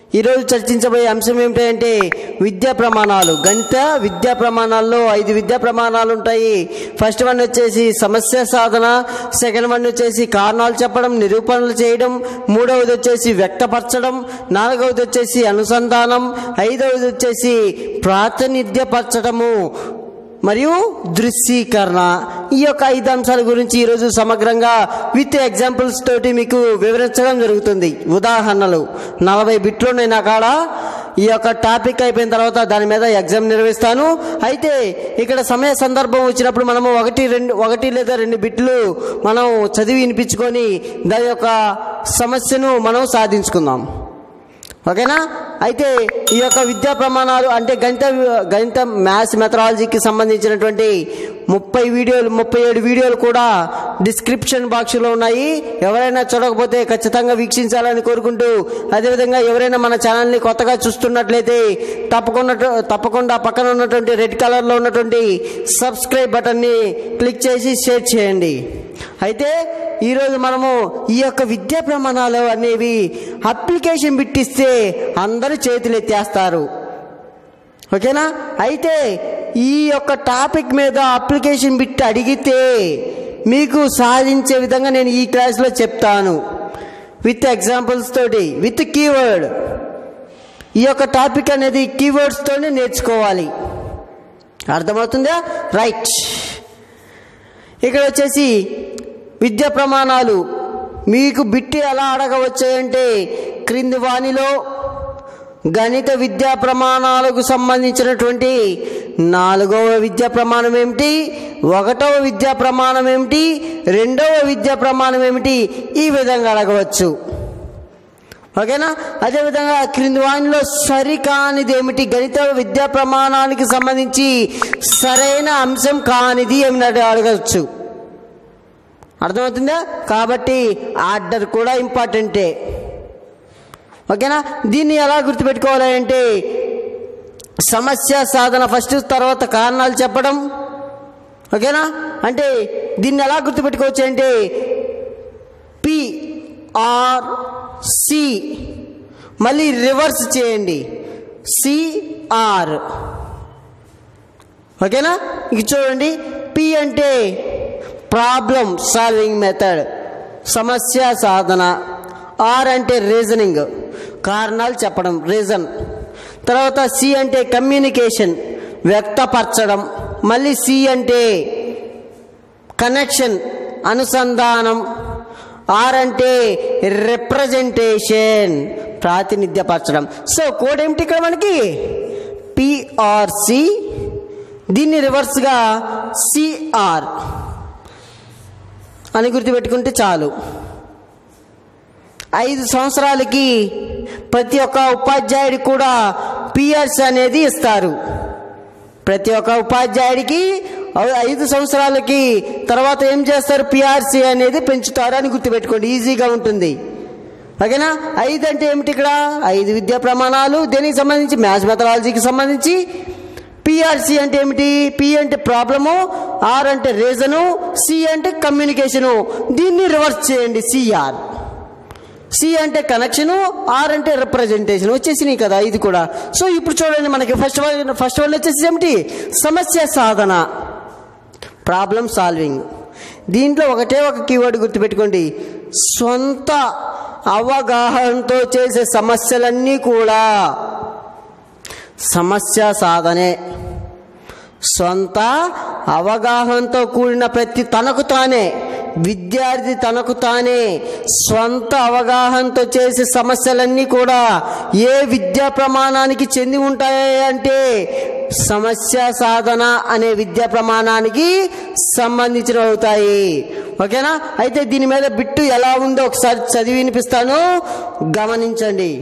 ఈరోజు చర్చించబోయే అంశం ఏమిటంటే విద్యా ప్రమాణాలు గణిత విద్యా ప్రమాణాల్లో ఐదు విద్యా ప్రమాణాలు ఉంటాయి ఫస్ట్ వన్ వచ్చేసి సమస్య సాధన సెకండ్ వన్ వచ్చేసి కారణాలు చెప్పడం నిరూపణలు చేయడం మూడవది వచ్చేసి వ్యక్తపరచడం నాలుగవది వచ్చేసి అనుసంధానం ఐదవది వచ్చేసి ప్రాతినిధ్యపరచడము మరియు దృశ్యీకరణ ఈ యొక్క ఐదు అంశాల గురించి ఈరోజు సమగ్రంగా విత్ ఎగ్జాంపుల్స్ తోటి మీకు వివరించడం జరుగుతుంది ఉదాహరణలు నలభై బిట్లు ఉన్నాయి నా కాడ ఈ యొక్క టాపిక్ అయిపోయిన తర్వాత దాని మీద ఎగ్జామ్ నిర్వహిస్తాను అయితే ఇక్కడ సమయ సందర్భం వచ్చినప్పుడు మనము ఒకటి రెండు ఒకటి లేదా రెండు బిట్లు మనం చదివి వినిపించుకొని దాని యొక్క సమస్యను మనం సాధించుకుందాం ఓకేనా అయితే ఈ యొక్క విద్యా ప్రమాణాలు అంటే గణిత గణిత మ్యాథ్స్ మెథడాలజీకి సంబంధించినటువంటి ముప్పై వీడియోలు ముప్పై ఏడు వీడియోలు కూడా డిస్క్రిప్షన్ బాక్స్లో ఉన్నాయి ఎవరైనా చూడకపోతే ఖచ్చితంగా వీక్షించాలని కోరుకుంటూ అదేవిధంగా ఎవరైనా మన ఛానల్ని కొత్తగా చూస్తున్నట్లయితే తప్పకుండా తప్పకుండా పక్కన ఉన్నటువంటి రెడ్ కలర్లో ఉన్నటువంటి సబ్స్క్రైబ్ బటన్ని క్లిక్ చేసి షేర్ చేయండి అయితే ఈరోజు మనము ఈ యొక్క విద్యా ప్రమాణాలు అనేవి అప్లికేషన్ బిట్టిస్తే అందరూ చేతులు ఎత్తేస్తారు ఓకేనా అయితే ఈ యొక్క టాపిక్ మీద అప్లికేషన్ బిట్ అడిగితే మీకు సాధించే విధంగా నేను ఈ క్లాస్లో చెప్తాను విత్ ఎగ్జాంపుల్స్ తోటి విత్ కీవర్డ్ ఈ యొక్క టాపిక్ అనేది కీవర్డ్స్తోనే నేర్చుకోవాలి అర్థమవుతుందా రైట్ ఇక్కడ వచ్చేసి విద్యా ప్రమాణాలు మీకు బిట్టి ఎలా అడగవచ్చాయంటే క్రింది వాణిలో గణిత విద్యా ప్రమాణాలకు సంబంధించినటువంటి నాలుగవ విద్యా ప్రమాణం ఏమిటి ఒకటవ విద్యా ప్రమాణం ఏమిటి రెండవ విద్యా ప్రమాణం ఏమిటి ఈ విధంగా అడగవచ్చు ఓకేనా అదేవిధంగా క్రింది వాణిలో సరికానిది ఏమిటి గణిత విద్యా ప్రమాణానికి సంబంధించి సరైన అంశం కానిది ఏమి అడగవచ్చు అర్థమవుతుందా కాబట్టి ఆర్డర్ కూడా ఇంపార్టెంటే ఓకేనా దీన్ని ఎలా గుర్తుపెట్టుకోవాలి అంటే సమస్య సాధన ఫస్ట్ తర్వాత కారణాలు చెప్పడం ఓకేనా అంటే దీన్ని ఎలా గుర్తుపెట్టుకోవచ్చు అంటే పి ఆర్ సి మళ్ళీ రివర్స్ చేయండి సిఆర్ ఓకేనా ఇక చూడండి పి అంటే ప్రాబ్లం సాల్వింగ్ మెథడ్ సమస్య సాధన ఆర్ అంటే రీజనింగ్ కారణాలు చెప్పడం రీజన్ తర్వాత సి అంటే కమ్యూనికేషన్ వ్యక్తపరచడం మళ్ళీ సి అంటే కనెక్షన్ అనుసంధానం ఆర్ అంటే రిప్రజెంటేషన్ ప్రాతినిధ్యపరచడం సో కోడ్ ఏమిటి ఇక్కడ మనకి పిఆర్సి దీన్ని రివర్స్గా సిఆర్ అని గుర్తుపెట్టుకుంటే చాలు ఐదు సంవత్సరాలకి ప్రతి ఒక్క ఉపాధ్యాయుడికి కూడా పిఆర్సి అనేది ఇస్తారు ప్రతి ఒక్క ఉపాధ్యాయుడికి ఐదు సంవత్సరాలకి తర్వాత ఏం చేస్తారు పిఆర్సి అనేది పెంచుతారు అని గుర్తుపెట్టుకోండి ఈజీగా ఉంటుంది ఓకేనా ఐదు అంటే ఏమిటి ఇక్కడ ఐదు విద్యా ప్రమాణాలు దేనికి సంబంధించి మ్యాథ్స్ మెథడాలజీకి సంబంధించి పిఆర్సి అంటే ఏమిటి పి అంటే ప్రాబ్లము ఆర్ అంటే రీజను సి అంటే కమ్యూనికేషను దీన్ని రివర్స్ చేయండి సిఆర్ సి అంటే కనెక్షను ఆర్ అంటే రిప్రజెంటేషన్ వచ్చేసినాయి కదా ఇది కూడా సో ఇప్పుడు చూడండి మనకి ఫస్ట్ వన్ ఫస్ట్ వన్ వచ్చేసి ఏమిటి సమస్య సాధన ప్రాబ్లం సాల్వింగ్ దీంట్లో ఒకటే ఒక కీవర్డ్ గుర్తుపెట్టుకోండి సొంత అవగాహనతో చేసే సమస్యలన్నీ కూడా సమస్య సాధనే సొంత అవగాహనతో కూడిన ప్రతి తనకు తానే విద్యార్థి తనకు తానే స్వంత అవగాహనతో చేసే సమస్యలన్నీ కూడా ఏ విద్యా ప్రమాణానికి చెంది ఉంటాయి అంటే సమస్య సాధన అనే విద్యా ప్రమాణానికి సంబంధించిన అవుతాయి ఓకేనా అయితే దీని మీద బిట్టు ఎలా ఉందో ఒకసారి చదివి వినిపిస్తాను గమనించండి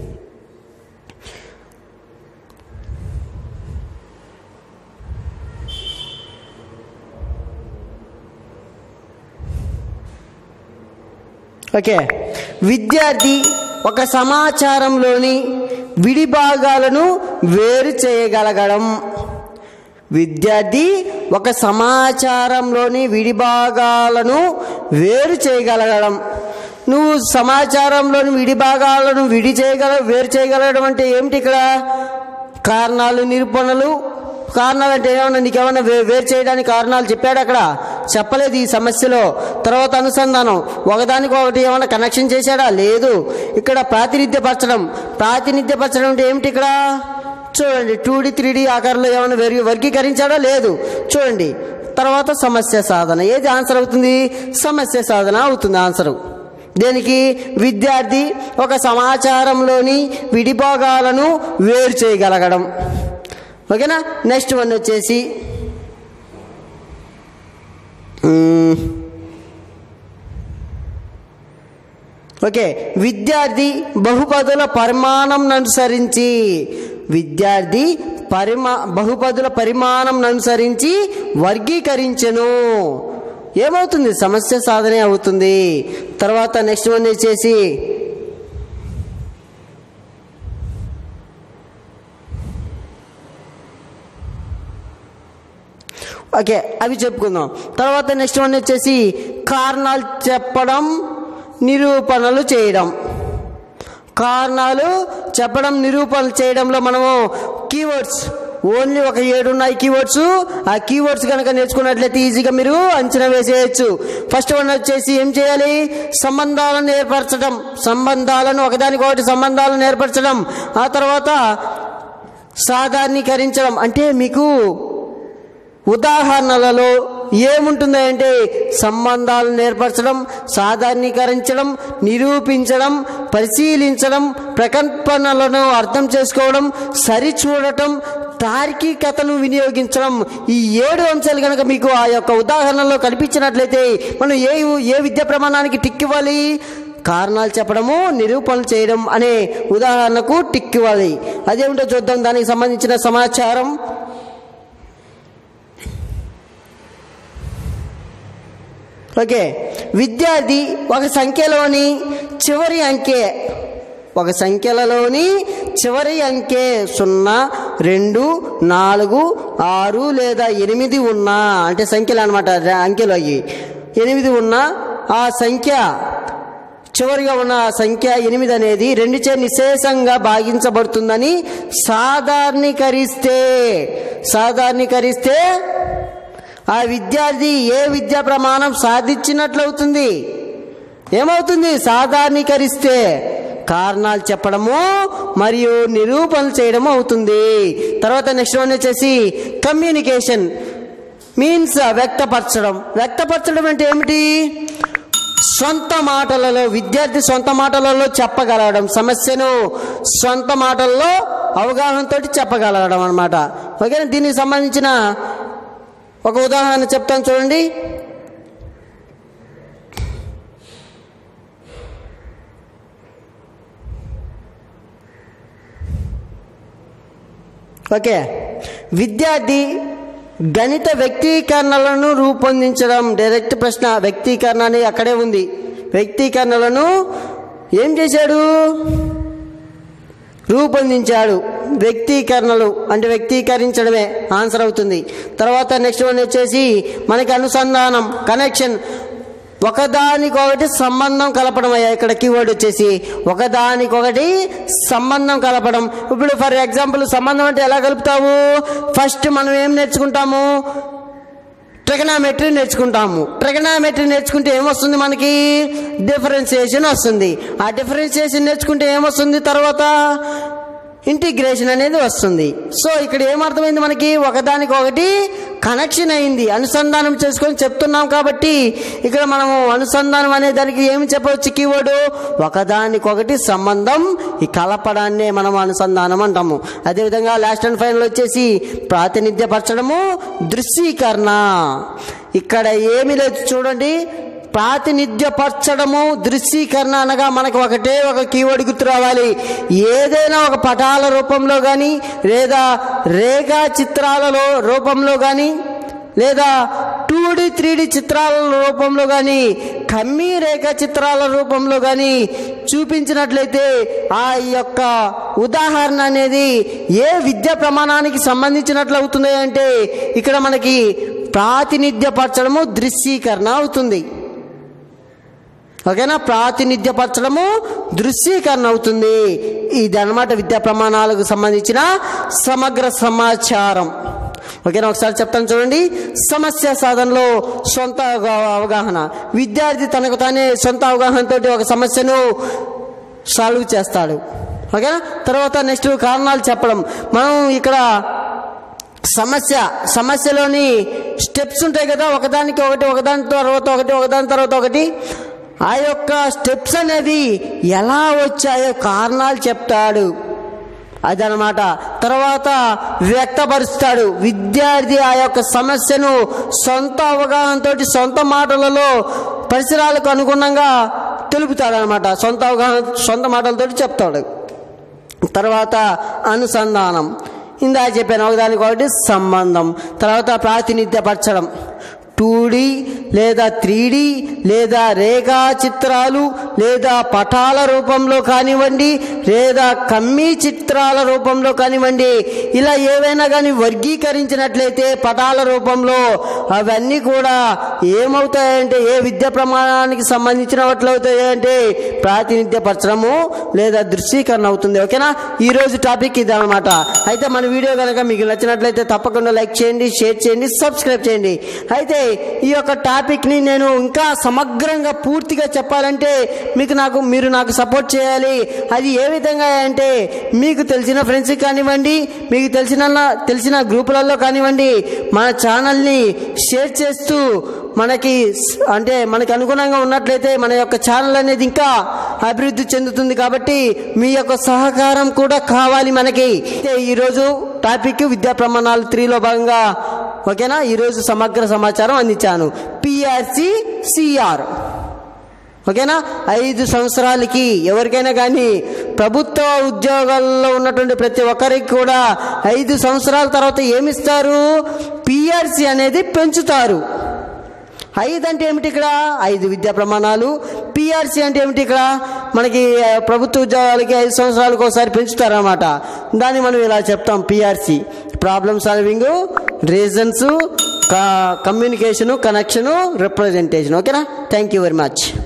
ఓకే విద్యార్థి ఒక సమాచారంలోని విడి భాగాలను వేరు చేయగలగడం విద్యార్థి ఒక సమాచారంలోని విడి భాగాలను వేరు చేయగలగడం నువ్వు సమాచారంలోని విడి భాగాలను విడి చేయగల వేరు చేయగలగడం అంటే ఏమిటి ఇక్కడ కారణాలు నిరూపణలు కారణాలు అంటే ఏమన్నా నీకేమన్నా వే వేరు చేయడానికి కారణాలు చెప్పాడు అక్కడ చెప్పలేదు ఈ సమస్యలో తర్వాత అనుసంధానం ఒకదానికి ఒకటి ఏమన్నా కనెక్షన్ చేశాడా లేదు ఇక్కడ ప్రాతినిధ్యపరచడం ప్రాతినిధ్యపరచడం అంటే ఏమిటి ఇక్కడ చూడండి టూ డి త్రీ డి ఆకారంలో ఏమైనా వెరి వర్గీకరించాడా లేదు చూడండి తర్వాత సమస్య సాధన ఏది ఆన్సర్ అవుతుంది సమస్య సాధన అవుతుంది ఆన్సరు దేనికి విద్యార్థి ఒక సమాచారంలోని విడిభాగాలను వేరు చేయగలగడం ఓకేనా నెక్స్ట్ వన్ వచ్చేసి మ్మ్. ఓకే విద్యార్థి బహుపదుల పరిమాణం అనుసరించి విద్యార్థి పరిమా బహుపదుల పరిమాణం అనుసరించి వర్గీకరించెను ఏమవుతుంది సమస్య సాధనే అవుతుంది తర్వాత నెక్స్ట్ వన్ వచ్చేసి ఓకే అవి చెప్పుకుందాం తర్వాత నెక్స్ట్ వన్ వచ్చేసి కారణాలు చెప్పడం నిరూపణలు చేయడం కారణాలు చెప్పడం నిరూపణలు చేయడంలో మనము కీవర్డ్స్ ఓన్లీ ఒక ఏడు ఉన్నాయి కీవర్డ్స్ ఆ కీవర్డ్స్ కనుక నేర్చుకున్నట్లయితే ఈజీగా మీరు అంచనా వేసేయచ్చు ఫస్ట్ వన్ వచ్చేసి ఏం చేయాలి సంబంధాలను ఏర్పరచడం సంబంధాలను ఒకదానికొకటి సంబంధాలను ఏర్పరచడం ఆ తర్వాత సాధారణీకరించడం అంటే మీకు ఉదాహరణలలో ఏముంటుంది అంటే సంబంధాలను ఏర్పరచడం సాధారణీకరించడం నిరూపించడం పరిశీలించడం ప్రకల్పనలను అర్థం చేసుకోవడం సరిచూడటం తార్కికతను వినియోగించడం ఈ ఏడు అంశాలు కనుక మీకు ఆ యొక్క ఉదాహరణలో కనిపించినట్లయితే మనం ఏ ఏ విద్యా ప్రమాణానికి టిక్ ఇవ్వాలి కారణాలు చెప్పడము నిరూపణలు చేయడం అనే ఉదాహరణకు టిక్ ఇవ్వాలి అదేమిటో చూద్దాం దానికి సంబంధించిన సమాచారం ఓకే విద్యార్థి ఒక సంఖ్యలోని చివరి అంకె ఒక సంఖ్యలలోని చివరి అంకె సున్నా రెండు నాలుగు ఆరు లేదా ఎనిమిది ఉన్నా అంటే సంఖ్యలు అనమాట అంకెలు అయ్యి ఎనిమిది ఉన్నా ఆ సంఖ్య చివరిగా ఉన్న ఆ సంఖ్య ఎనిమిది అనేది రెండు చే నిశేషంగా భాగించబడుతుందని సాధారణీకరిస్తే సాధారణీకరిస్తే ఆ విద్యార్థి ఏ విద్యా ప్రమాణం సాధించినట్లవుతుంది ఏమవుతుంది సాధారణీకరిస్తే కారణాలు చెప్పడము మరియు నిరూపణలు చేయడము అవుతుంది తర్వాత నెక్స్ట్ వన్ వచ్చేసి కమ్యూనికేషన్ మీన్స్ వ్యక్తపరచడం వ్యక్తపరచడం అంటే ఏమిటి సొంత మాటలలో విద్యార్థి సొంత మాటలలో చెప్పగలగడం సమస్యను సొంత మాటల్లో అవగాహనతో చెప్పగలగడం అనమాట ఓకేనా దీనికి సంబంధించిన ఒక ఉదాహరణ చెప్తాను చూడండి ఓకే విద్యార్థి గణిత వ్యక్తీకరణలను రూపొందించడం డైరెక్ట్ ప్రశ్న వ్యక్తీకరణ అనేది అక్కడే ఉంది వ్యక్తీకరణలను ఏం చేశాడు రూపొందించాడు వ్యక్తీకరణలు అంటే వ్యక్తీకరించడమే ఆన్సర్ అవుతుంది తర్వాత నెక్స్ట్ వన్ వచ్చేసి మనకి అనుసంధానం కనెక్షన్ ఒకదానికొకటి సంబంధం కలపడం అయ్యా ఇక్కడ కీవర్డ్ వచ్చేసి ఒకదానికొకటి సంబంధం కలపడం ఇప్పుడు ఫర్ ఎగ్జాంపుల్ సంబంధం అంటే ఎలా కలుపుతాము ఫస్ట్ మనం ఏం నేర్చుకుంటాము ట్రిగనామెట్రీ నేర్చుకుంటాము ట్రిగనామెట్రీ నేర్చుకుంటే ఏమొస్తుంది మనకి డిఫరెన్సియేషన్ వస్తుంది ఆ డిఫరెన్సియేషన్ నేర్చుకుంటే ఏమొస్తుంది తర్వాత ఇంటిగ్రేషన్ అనేది వస్తుంది సో ఇక్కడ ఏమర్థమైంది మనకి ఒకదానికొకటి కనెక్షన్ అయింది అనుసంధానం చేసుకొని చెప్తున్నాం కాబట్టి ఇక్కడ మనము అనుసంధానం అనే దానికి ఏమి చెప్పవచ్చు కీవర్డ్ ఒకదానికొకటి సంబంధం ఈ కలపడాన్నే మనం అనుసంధానం అంటాము అదేవిధంగా లాస్ట్ అండ్ ఫైనల్ వచ్చేసి ప్రాతినిధ్యపరచడము దృశ్యీకరణ ఇక్కడ ఏమీ లేదు చూడండి ప్రాతినిధ్యపరచడము దృశ్యీకరణ అనగా మనకు ఒకటే ఒక కీవర్డ్ గుర్తు రావాలి ఏదైనా ఒక పటాల రూపంలో కానీ లేదా రేఖా చిత్రాలలో రూపంలో కానీ లేదా టూ డి త్రీ డి చిత్రాల రూపంలో కానీ కమ్మీ రేఖ చిత్రాల రూపంలో కానీ చూపించినట్లయితే ఆ యొక్క ఉదాహరణ అనేది ఏ విద్యా ప్రమాణానికి సంబంధించినట్లు అవుతుంది అంటే ఇక్కడ మనకి ప్రాతినిధ్యపరచడము దృశ్యీకరణ అవుతుంది ఓకేనా ప్రాతినిధ్యపరచడము దృశ్యీకరణ అవుతుంది ఇది అన్నమాట విద్యా ప్రమాణాలకు సంబంధించిన సమగ్ర సమాచారం ఓకేనా ఒకసారి చెప్తాను చూడండి సమస్య సాధనలో సొంత అవగా- అవగాహన విద్యార్థి తనకు తానే సొంత అవగాహనతో ఒక సమస్యను సాల్వ్ చేస్తాడు ఓకేనా తర్వాత నెక్స్ట్ కారణాలు చెప్పడం మనం ఇక్కడ సమస్య సమస్యలోని స్టెప్స్ ఉంటాయి కదా ఒకదానికి ఒకటి ఒకదాని తర్వాత ఒకటి ఒకదాని తర్వాత ఒకటి ఆ యొక్క స్టెప్స్ అనేది ఎలా వచ్చాయో కారణాలు చెప్తాడు అదనమాట తర్వాత వ్యక్తపరుస్తాడు విద్యార్థి ఆ యొక్క సమస్యను సొంత అవగాహనతో సొంత మాటలలో పరిసరాలకు అనుగుణంగా తెలుపుతాడు అనమాట సొంత అవగాహన సొంత మాటలతో చెప్తాడు తర్వాత అనుసంధానం ఇందా చెప్పాను ఒకదానికి ఒకటి సంబంధం తర్వాత ప్రాతినిధ్యపరచడం టూ లేదా త్రీ లేదా రేఖా చిత్రాలు లేదా పటాల రూపంలో కానివ్వండి లేదా కమ్మీ చిత్రాల రూపంలో కానివ్వండి ఇలా ఏవైనా కానీ వర్గీకరించినట్లయితే పటాల రూపంలో అవన్నీ కూడా ఏమవుతాయంటే ఏ విద్యా ప్రమాణానికి సంబంధించిన వాటిలో అవుతాయి అంటే ప్రాతినిధ్యపరచడము లేదా దృశ్యీకరణ అవుతుంది ఓకేనా ఈ రోజు టాపిక్ ఇది అనమాట అయితే మన వీడియో కనుక మీకు నచ్చినట్లయితే తప్పకుండా లైక్ చేయండి షేర్ చేయండి సబ్స్క్రైబ్ చేయండి అయితే ఈ యొక్క టాపిక్ని నేను ఇంకా సమగ్రంగా పూర్తిగా చెప్పాలంటే మీకు నాకు మీరు నాకు సపోర్ట్ చేయాలి అది ఏ విధంగా అంటే మీకు తెలిసిన ఫ్రెండ్స్కి కానివ్వండి మీకు తెలిసిన తెలిసిన గ్రూపులలో కానివ్వండి మన ఛానల్ని షేర్ చేస్తూ మనకి స్- అంటే మనకి అనుగుణంగా ఉన్నట్లయితే మన యొక్క ఛానల్ అనేది ఇంకా అభివృద్ధి చెందుతుంది కాబట్టి మీ యొక్క సహకారం కూడా కావాలి మనకి అయితే ఈరోజు టాపిక్ విద్యా ప్రమాణాలు త్రీలో భాగంగా ఓకేనా ఈరోజు సమగ్ర సమాచారం అందించాను పిఆర్సి సిఆర్ ఓకేనా ఐదు సంవత్సరాలకి ఎవరికైనా కానీ ప్రభుత్వ ఉద్యోగాల్లో ఉన్నటువంటి ప్రతి ఒక్కరికి కూడా ఐదు సంవత్సరాల తర్వాత ఏమిస్తారు పిఆర్సి అనేది పెంచుతారు ఐదు అంటే ఏమిటి ఇక్కడ ఐదు విద్యా ప్రమాణాలు పిఆర్సి అంటే ఏమిటి ఇక్కడ మనకి ఆ, ప్రభుత్వ ఉద్యోగాలకి ఐదు సంవత్సరాలకు ఒకసారి పెంచుతారన్నమాట దాన్ని మనం ఇలా చెప్తాం PRC problem solving reasons communication connection representation ఓకేనా థ్యాంక్ యూ వెరీ మచ్